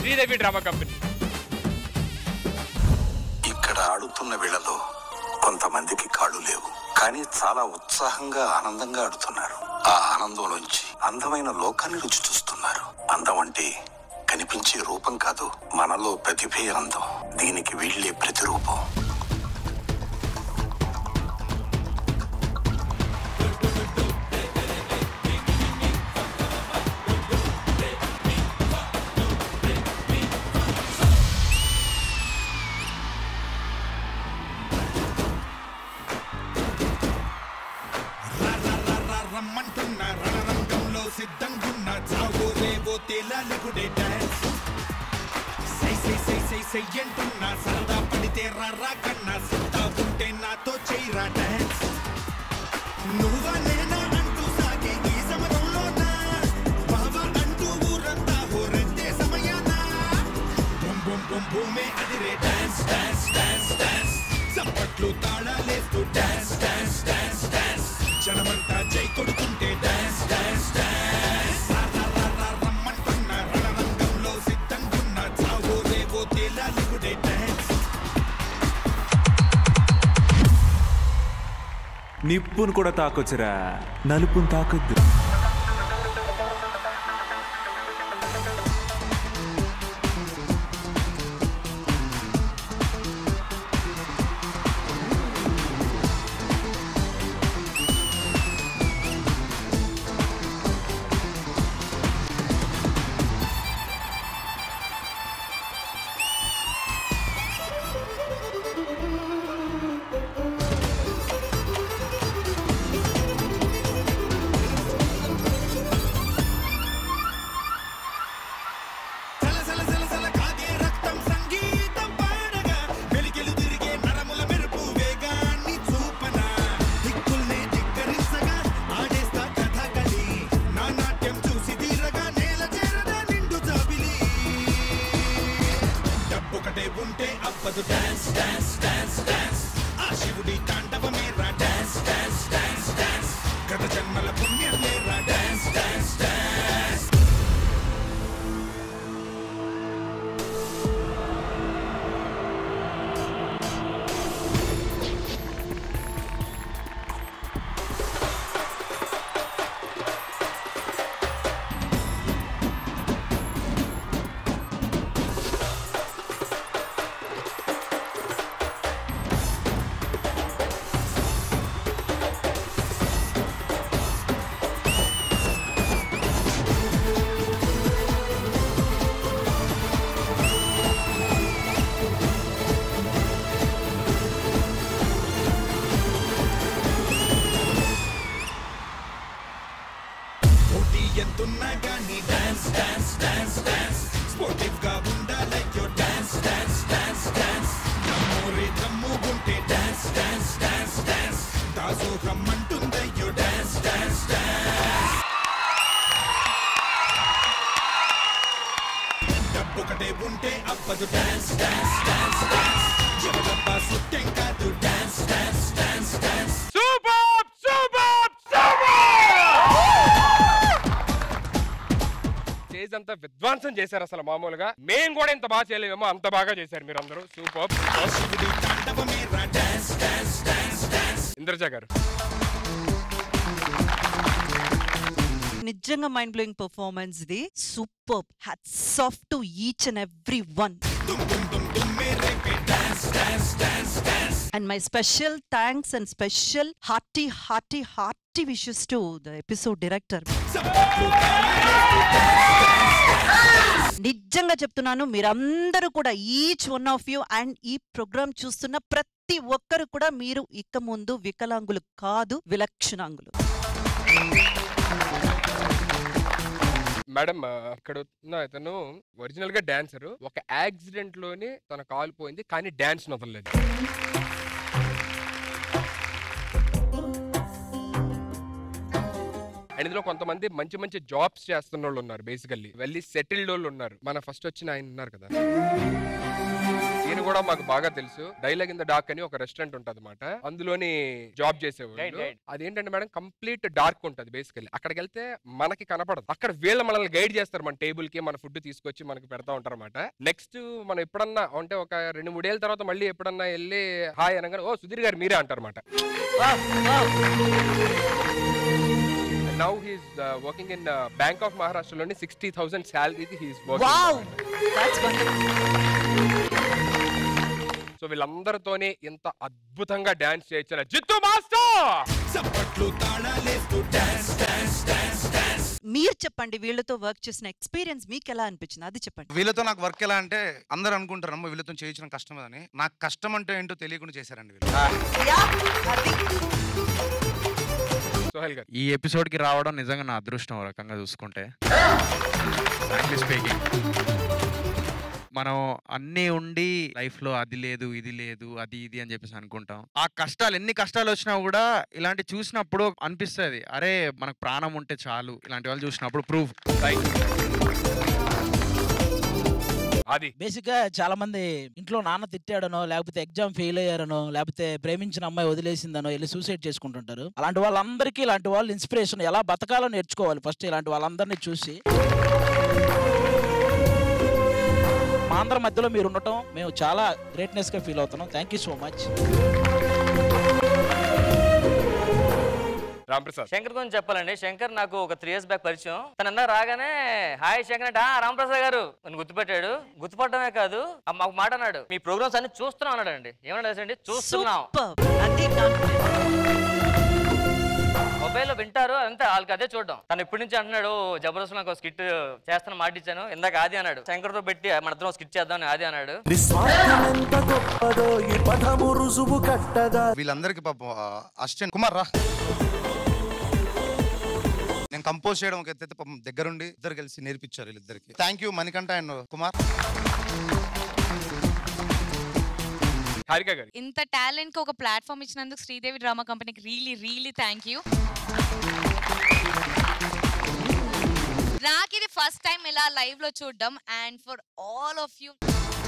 Sridevi drama company ఇక్కడ ఆడుతున్న వీళ్ళలో కొంతమందికి కాళ్ళు లేవు కానీ చాలా ఉత్సాహంగా ఆనందంగా ఆడుతున్నారు ఆ ఆనందంలోంచి అందమైన లోకాన్ని రుచి చూస్తున్నారు అందం అంటే కనిపించే రూపం కాదు మనలో ప్రతిభే అందం దీనికి వీళ్ళే ప్రతిరూపం రమ్మంటున్న రణరంగంలో సిద్ధంగున్న చావో రేవో తేలాలిగుడే డాన్స్ సై సై సై సై సై అంటున్న సరదా పడితే రారా కన్నా సిద్ధా ఉంటే నాతో చేయరా డాన్స్ నువ్వా నేనా అంటూ సాగే ఈ సమరంలోన బావా అంటూ ఊరంతా హోరెత్తే సమయాన బుమ్ బుమ్ బుమ్ బూమే అదిరే డాన్స్ డాన్స్ డాన్స్ డాన్స్ చప్పట్లు తాళాలేస్తూ డాన్స్ డాన్స్ డాన్స్ డాన్స్ జనమంతా జై కొడుతుంటే డాన్స్ డాన్స్ డాన్స్ రమ్మంటున్న రణరంగంలో సిద్ధంగున్న చావో రేవో తేలాలిగుడే డాన్స్ నిప్పును కూడా తాకొచ్చురా నలుపును తాకొద్దు సల సల సల సల కాగే రక్తం సంగీతం పాడగా వెలికెలు తిరిగే నరముల మెరుపు వేగాన్ని చూపన దిక్కుల్నే ధిక్కరించగా ఆడేస్తా కథకళి నా నాట్యం చూసి తీరగా నేల చేరదా నిండు జాబిలి డబ్బొకటే ఉంటే అవ్వదు డాన్స్ డాన్స్ డాన్స్ డాన్స్ ఆ శివుడి తాండవమే రా డాన్స్ డాన్స్ డాన్స్ డాన్స్ గత జన్మల పుణ్యం లేరా డాన్స్ డాన్స్ డాన్స్ పోటీ ఎంతున్నా గానీ dance dance dance dance sportive గా ఉండాలయ్యో డాన్స్ డాన్స్ డాన్స్ డాన్స్ నమ్మోరే దమ్ముగుంటే డాన్స్ డాన్స్ డాన్స్ డాన్స్ దాసోహం అంటుందయ్యో డాన్స్ డాన్స్ డాన్స్ డబ్బొకటే ఉంటే అవ్వదు డాన్స్ డాన్స్ డాన్స్ డాన్స్ ఎవరబ్బా సుట్టెం కాదు dance dance dance dance super super super stage అంతా విధ్వంసం చేశారు అసలు మామూలుగా మేము కూడా ఇంత బాగా చేయలేమేమో అంత బాగా చేశారు మీరు అందరూ సూపర్ శివుడి తాండవమే రా dance dance dance dance Indraja గారు నిజంగా mind blowing performance the super hats off to each and every one and my special thanks and special hearty hearty hearty wishes to the episode director నిజంగా చెప్తున్నాను మీరందరూ కూడా each one of you and ఈ program చూస్తున్న ప్రతి ఒక్కరు కూడా మీరు ఇక ముందు వికలాంగులు కాదు విలక్షణాంగులు మేడం ఆ, ఇక్కడ ఉన్న ఇతను ఒరిజినల్ గా డాన్సర్ ఒక యాక్సిడెంట్ లోనే తన కాలు పోయింది కానీ డాన్స్ వదలలేదు అండ్ ఇందులో కొంతమంది మంచి మంచి జాబ్స్ చేస్తున్న వాళ్ళు ఉన్నారు బేసికల్లీ వెళ్ళి సెటిల్డ్ వాళ్ళు ఉన్నారు మన ఫస్ట్ వచ్చిన ఆయన ఉన్నారు కదా ఈయన కూడా కూడా మాకు బాగా తెలుసు డైలాగ్ ఇన్ ద డార్క్ అని ఒక రెస్టారెంట్ ఉంటది అనమాట అందులోని జాబ్ Guide, చేసేవాళ్ళు guide. అదేంటంటే మేడం కంప్లీట్ డార్క్ ఉంటది బేసికల్లీ అక్కడికి వెళ్తే మనకి కనపడదు అక్కడ వీళ్ళ మనల్ని గైడ్ చేస్తారు మన టేబుల్ కి మన ఫుడ్ తీసుకొచ్చి మనకి పెడతా ఉంటారు అనమాట నెక్స్ట్ మనం ఎప్పుడన్నా అంటే ఒక రెండు మూడేళ్ళ తర్వాత మళ్ళీ ఎప్పుడన్నా వెళ్ళి హాయ్ అనగానే ఓ సుధీర్ గారు మీరే అంటారు అనమాట now he's working in bank of మహారాష్ట్రలోని సిక్స్టీ థౌసండ్ శాలరీకి he's wow working that's so వీళ్ళందరితోనే ఎంత అద్భుతంగా డాన్స్ చేయొచ్చు జిత్తు మాస్టర్ చప్పట్లు తాళాలేస్తూ డాన్స్ డాన్స్ డాన్స్ డాన్స్ మీరు చెప్పండి వీళ్ళతో వర్క్ చేసిన ఎక్స్పీరియన్స్ మీకు ఎలా అనిపించింది అది చెప్పండి వీళ్ళతో నాకు వర్క్ ఎలా అంటే అందరూ అనుకుంటారు అమ్మ వీళ్ళతో చేయించడం కష్టం అని నాకు కష్టం అంటే ఏంటో తెలియకుండా చేశారండి వీళ్ళు యా, అది సోహెల్ గారు ఈ ఎపిసోడ్ కి రావడం నిజంగా నా అదృష్టం ఓ రకంగా చూసుకుంటే ఫ్రాంక్లీ స్పీకింగ్ మనం అన్నీ ఉండి లైఫ్ లో అది లేదు ఇది లేదు అది ఇది అని చెప్పేసి అనుకుంటాం ఆ కష్టాలు ఎన్ని కష్టాలు వచ్చినా కూడా ఇలాంటి చూసినప్పుడు అనిపిస్తుంది అరే మనకు ప్రాణం ఉంటే చాలు ఇలాంటి వాళ్ళు చూసినప్పుడు ప్రూఫ్ అది బేసిక్ గా చాలా మంది ఇంట్లో నాన్న తిట్టాడనో లేకపోతే ఎగ్జామ్ ఫెయిల్ అయ్యారనో లేకపోతే ప్రేమించిన అమ్మాయి వదిలేసిందనో వెళ్ళి సూసైడ్ చేసుకుంటుంటారు అలాంటి వాళ్ళందరికీ ఇలాంటి వాళ్ళు ఇన్స్పిరేషన్ ఎలా బతకాలో నేర్చుకోవాలి ఫస్ట్ ఇలాంటి వాళ్ళందరినీ చూసి మా అందరి మధ్యలో మీరు ఉండటం మేము చాలా గ్రేట్నెస్ గా ఫీల్ అవుతున్నాం thank you so much Ramprasad Shankar గురించి చెప్పాలండి శంకర్ నాకు ఒక త్రీ ఇయర్స్ బ్యాక్ పరిచయం తన అన్న రాగానే హాయ్ శంకర్ అంటే "ఆ, రామప్రసాద్ గారు నన్ను గుర్తుపెట్టాడు గుర్తుపట్టడమే కాదు ఆ, మాకు మాట అన్నాడు మీ ప్రోగ్రామ్స్ అన్ని చూస్తున్నాం అన్నాడు అండి ఏమన్నాడు అండి చూస్తున్నాం సూపర్ అది నాకు మొబైల్ లో వింటారు అంతే వాళ్ళకి అదే చూడడం తను ఇప్పటి నుంచి అంటున్నాడు జబర్దస్త్ నాకు స్కిట్ చేస్తాను మాట ఇచ్చాను ఇందాక ఆది అన్నాడు శంకర్ తో పెట్టి మన ఇద్దరం స్కిట్ చేద్దాం ఆది అన్నాడు నిస్వార్థమెంత గొప్పదో ఈ పదము రుజువు కట్టదా వీళ్ళందరికీ పాపం అసిస్టెంట్ కుమార్ రా నేను కంపోజ్ చేయడం ఒక ఎత్తైతే పాపం దగ్గరుండి ఇద్దరు కలిసి నేర్పించారు వీళ్ళిద్దరికి thank you Manikanta and Kumar Harika గారు ఇంత టాలెంట్ కి ఒక ప్లాట్ఫామ్ ఇచ్చినందుకు శ్రీదేవి డ్రామా కంపెనీకి రియలీ రియలీ థ్యాంక్ యూ నాకు ఇది ఫస్ట్ టైం ఇలా లైవ్ లో చూడడం and for all of you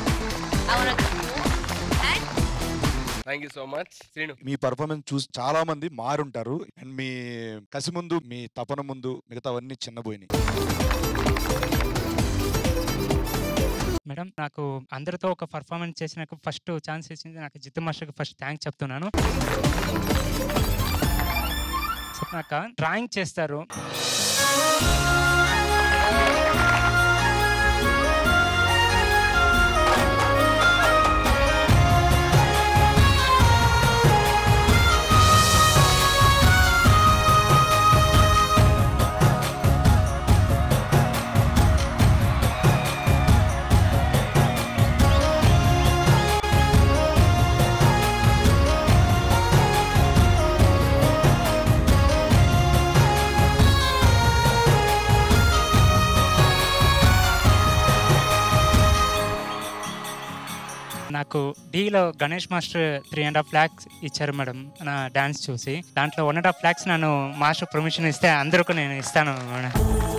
and thank you so much Srinu మీ పర్ఫార్మెన్స్ చూసి చాలా మంది మారుంటారు అండ్ మీ కసి ముందు మీ తపన ముందు మిగతావన్నీ చిన్నపోయినాయి మేడం నాకు అందరితో ఒక పర్ఫార్మెన్స్ చేసినాక ఫస్ట్ ఛాన్స్ ఇచ్చింది నాకు జిత్తు మాస్టర్కి ఫస్ట్ థ్యాంక్స్ చెప్తున్నాను చెప్పినాక డ్రాయింగ్ చేస్తారు నాకు డీలో Ganesh master three and half lakhs ఇచ్చారు మేడం నా డాన్స్ చూసి దాంట్లో వన్ అండ్ హాఫ్ ల్యాక్స్ నన్ను మాస్టర్ పర్మిషన్ ఇస్తే అందరికీ నేను ఇస్తాను మేడం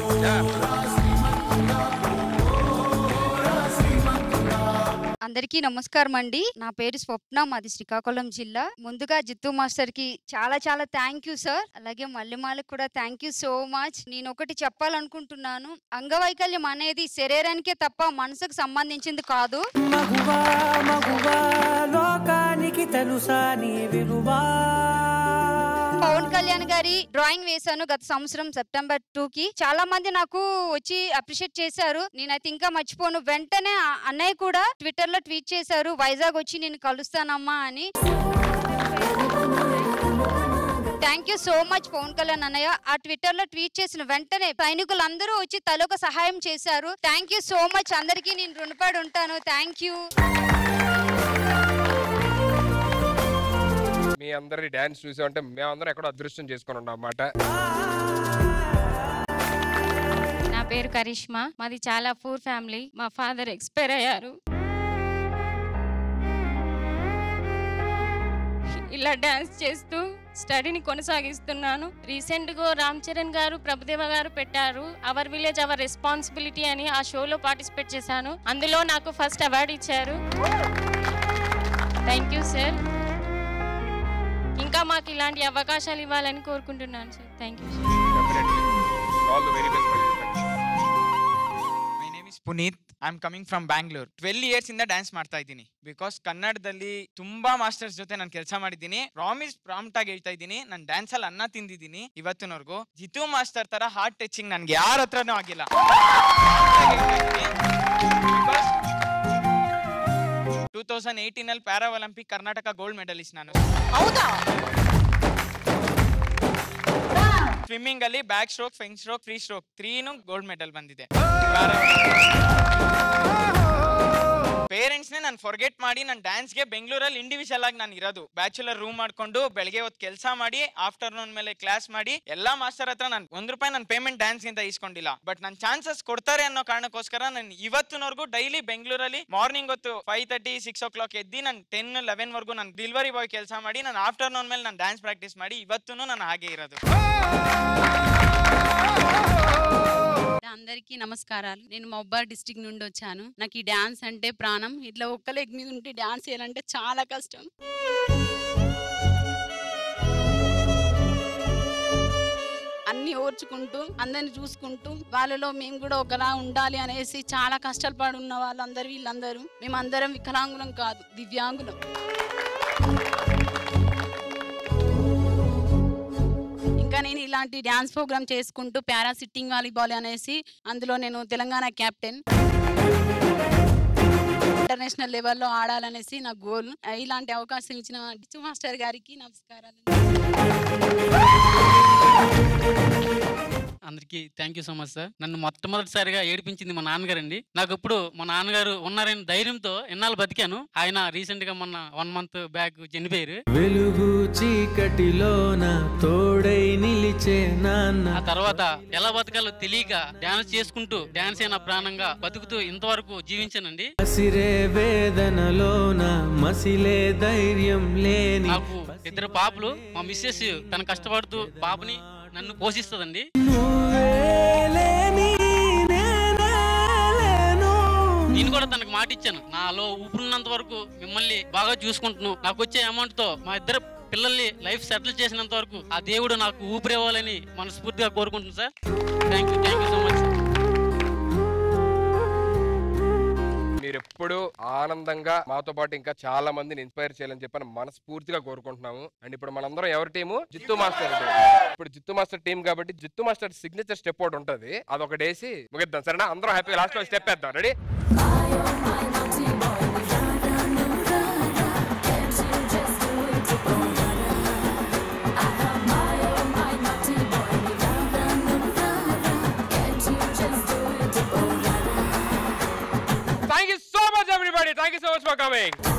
అందరికీ నమస్కారం అండి నా పేరు స్వప్న మాది శ్రీకాకుళం జిల్లా ముందుగా జిత్తు మాస్టర్ కి చాలా చాలా థ్యాంక్ యూ సార్ అలాగే మల్లెమాలకు కూడా థ్యాంక్ యూ సో మచ్ నేను ఒకటి చెప్పాలనుకుంటున్నాను అంగవైకల్యం అనేది శరీరానికే తప్ప మనసుకు సంబంధించింది కాదు మగువా మగువా లోకానికి తెలుసా నీ విలువా పవన్ కళ్యాణ్ గారి డ్రాయింగ్ వేశాను గత సంవత్సరం సెప్టెంబర్ టూ కి చాలా మంది నాకు వచ్చి అప్రిషియేట్ చేశారు నేనైతే ఇంకా మర్చిపోను వెంటనే ఆ అన్నయ్య కూడా ట్విట్టర్ లో ట్వీట్ చేశారు వైజాగ్ వచ్చి నేను కలుస్తానమ్మా అని thank you so much Pawan Kalyan అన్నయ్య ఆ ట్విట్టర్ లో ట్వీట్ చేసిన వెంటనే సైనికులందరూ వచ్చి తలొక సహాయం చేశారు థ్యాంక్ యూ సో మచ్ అందరికీ నేను రుణపడి ఉంటాను థ్యాంక్ యూ మీ అందరి డాన్స్ చూసామంటే మేమందరం ఎక్కడో అదృష్టం చేసుకొని ఉన్నాం అన్నమాట నా పేరు కరిష్మా మాది చాలా పూర్ ఫ్యామిలీ మా ఫాదర్ ఎక్స్పైర్ అయ్యారు ఇలా డాన్స్ చేస్తూ స్టడీని కొనసాగిస్తున్నాను రీసెంట్ గా రామ్ చరణ్ గారు ప్రభుదేవ గారు పెట్టారు అవర్ విలేజ్ అవర్ రెస్పాన్సిబిలిటీ అని ఆ షోలో పార్టిసిపేట్ చేశాను అందులో నాకు ఫస్ట్ అవార్డు ఇచ్చారు థ్యాంక్ యూ సార్ ఇంకా మాకు ఇలాంటి అవకాశాలు ఇవ్వాలని కోరుకుంటున్నాను sir thank you all the very best my name is Puneeth I am coming from Bangalore twelve years ಇಂದ ಡ್ಯಾನ್ಸ್ ಮಾಡ್ತಾ ಇದ್ದೀನಿ ಬಿಕಾಸ್ ಕನ್ನಡದಲ್ಲಿ ತುಂಬಾ ಮಾಸ್ಟರ್ಸ್ ಜೊತೆ ನಾನು ಕೆಲಸ ಮಾಡಿದ್ದೀನಿ ಪ್ರಾಮಿಸ್ ಪ್ರಾಂಪ್ಟ್ ಆಗಿ ಹೇಳ್ತಾ ಇದ್ದೀನಿ ನಾನು ಡ್ಯಾನ್ಸ್ ಅಲ್ಲಿ ಅನ್ನ ತಿಂದಿದ್ದೀನಿ ಇವತ್ತಿನವರೆಗೂ ಜಿತು ಮಾಸ್ಟರ್ ತರ ಹಾರ್ಟ್ ಟಚಿಂಗ್ ನನ್ಗೆ ಯಾರ ಹತ್ರನೂ ಆಗಿಲ್ಲ ಟೂ ತೌಸಂಡ್ ಏಯ್ಟೀನ್ ಅಲ್ಲಿ para olympic Karnataka gold medallist ನಾನು ಸ್ವಿಮ್ಮಿಂಗ್ ಅಲ್ಲಿ ಬ್ಯಾಕ್ ಸ್ಟ್ರೋಕ್ ಫೆಂಗ್ ಸ್ಟ್ರೋಕ್ ಫ್ರೀ ಸ್ಟ್ರೋಕ್ ತ್ರೀನು ಗೋಲ್ಡ್ ಮೆಡಲ್ ಬಂದಿದೆ ಪೇರೆಂಟ್ಸ್ ನೇ ನಾನು ಫಾರ್ಗೆಟ್ ಮಾಡಿ ನಾನು ಡ್ಯಾನ್ಸ್ಗೆ ಬೆಂಗಳೂರಲ್ಲಿ ಇಂಡಿವಿಜುವಲ್ ಆಗಿ ನಾನು ಇರೋದು ಬ್ಯಾಚುಲರ್ ರೂಮ್ ಮಾಡ್ಕೊಂಡು ಬೆಳಗ್ಗೆ ಹೊತ್ತು ಕೆಲಸ ಮಾಡಿ ಆಫ್ಟರ್ನೂನ್ ಮೇಲೆ ಕ್ಲಾಸ್ ಮಾಡಿ ಎಲ್ಲಾ ಮಾಸ್ಟರ್ ಹತ್ರ ನಾನು ಒಂದ್ ರೂಪಾಯಿ ನನ್ನ ಪೇಮೆಂಟ್ ಡ್ಯಾನ್ಸ್ ಗಿಂತ ಇಸ್ಕೊಂಡಿಲ್ಲ ಬಟ್ ನನ್ನ ಚಾನ್ಸಸ್ ಕೊಡ್ತಾರೆ ಅನ್ನೋ ಕಾರಣಕ್ಕೋಸ್ಕರ ನಾನು ಇವತ್ತಿನವರೆಗೂ ಡೈಲಿ ಬೆಂಗಳೂರಲ್ಲಿ ಮಾರ್ನಿಂಗ್ ಹೊತ್ತು five thirty six o'clock ಎದ್ದು ನಾನು ಟೆನ್ ಲೆವೆನ್ ವರ್ಗೂ ನಾನು ಡೆಲಿವರಿ ಬಾಯ್ ಕೆಲಸ ಮಾಡಿ ನಾನು ಆಫ್ಟರ್ನೂನ್ ಮೇಲೆ ನಾನು ಡ್ಯಾನ್ಸ್ ಪ್ರಾಕ್ಟೀಸ್ ಮಾಡಿ ಇವತ್ತೂ ನಾನು ಹಾಗೆ ಇರೋದು అందరికీ నమస్కారాలు నేను మౌబార్ డిస్టిక్ నుండి వచ్చాను నాకు ఈ డాన్స్ అంటే ప్రాణం ఇట్లా ఒక్క లెగ్ మీద ఉంటే డాన్స్ చేయాలంటే చాలా కష్టం అన్ని ఓర్చుకుంటూ అందరిని చూసుకుంటూ వాళ్ళలో మేము కూడా ఒకలా ఉండాలి అనేసి చాలా కష్టాలు పడి ఉన్న వాళ్ళందరూ వీళ్ళందరూ మేమందరం వికలాంగులం కాదు దివ్యాంగులం ఇంకా నేను ఇలాంటి డ్యాన్స్ ప్రోగ్రామ్ చేసుకుంటూ పారా సిట్టింగ్ వాలీబాల్ అనేసి అందులో నేను తెలంగాణ క్యాప్టెన్ ఇంటర్నేషనల్ లెవెల్లో ఆడాలనేసి నా గోల్ ఇలాంటి అవకాశం ఇచ్చిన డిచు మాస్టర్ గారికి నమస్కారాలు అందరికీ thank you so much sir నన్ను మొట్టమొదటిసారిగా ఏడిపించింది మా నాన్నగారండి నాకు ఇప్పుడు మా నాన్నగారు ఉన్నారని ధైర్యంతో ఎన్నాళ్ళు బతికాను ఆయన రీసెంట్ గా మొన్న వన్ మంత్ బ్యాక్ చనిపోయారు వెలుగు చీకటిలోన తోడై నిలిచే నాన్న ఆ తర్వాత ఎలా బతకాలో తెలియక డాన్స్ చేసుకుంటూ డాన్స్ అయిన ప్రాణంగా బతుకుతూ ఇంతవరకు జీవించానండి సిరే వేదనలోన మసిలే ధైర్యం లేని నాకు ఇద్దరు పాపలు మా మిస్సెస్ తన కష్టపడుతూ పాపని నన్ను పోషిస్తుందండి నేను కూడా తనకు మాట ఇచ్చాను నాలో ఊపిరినంత వరకు మిమ్మల్ని బాగా చూసుకుంటున్నాను నాకు వచ్చే అమౌంట్ తో మా ఇద్దరు పిల్లల్ని లైఫ్ సెటిల్ చేసినంత వరకు ఆ దేవుడు నాకు ఊపిరి ఇవ్వాలని మనస్ఫూర్తిగా కోరుకుంటున్నాను sir thank you thank you so much మీరు ఎప్పుడు ఆనందంగా మాతో పాటు ఇంకా చాలా మందిని ఇన్స్పైర్ చేయాలని చెప్పని మనస్ఫూర్తిగా కోరుకుంటున్నాము అండ్ ఇప్పుడు మనందరం ఎవరి టీము జిత్తు మాస్టర్ team. ఇప్పుడు జిత్తు మాస్టర్ టీం కాబట్టి జిత్తు మాస్టర్ సిగ్నేచర్ స్టెప్ ఒకటి ఉంటది అదొకటి వేసి ముగిద్దాం సరేనా అందరం హ్యాపీ లాస్ట్ లో స్టెప్ వేద్దాం ready thank you so much everybody thank you so much for coming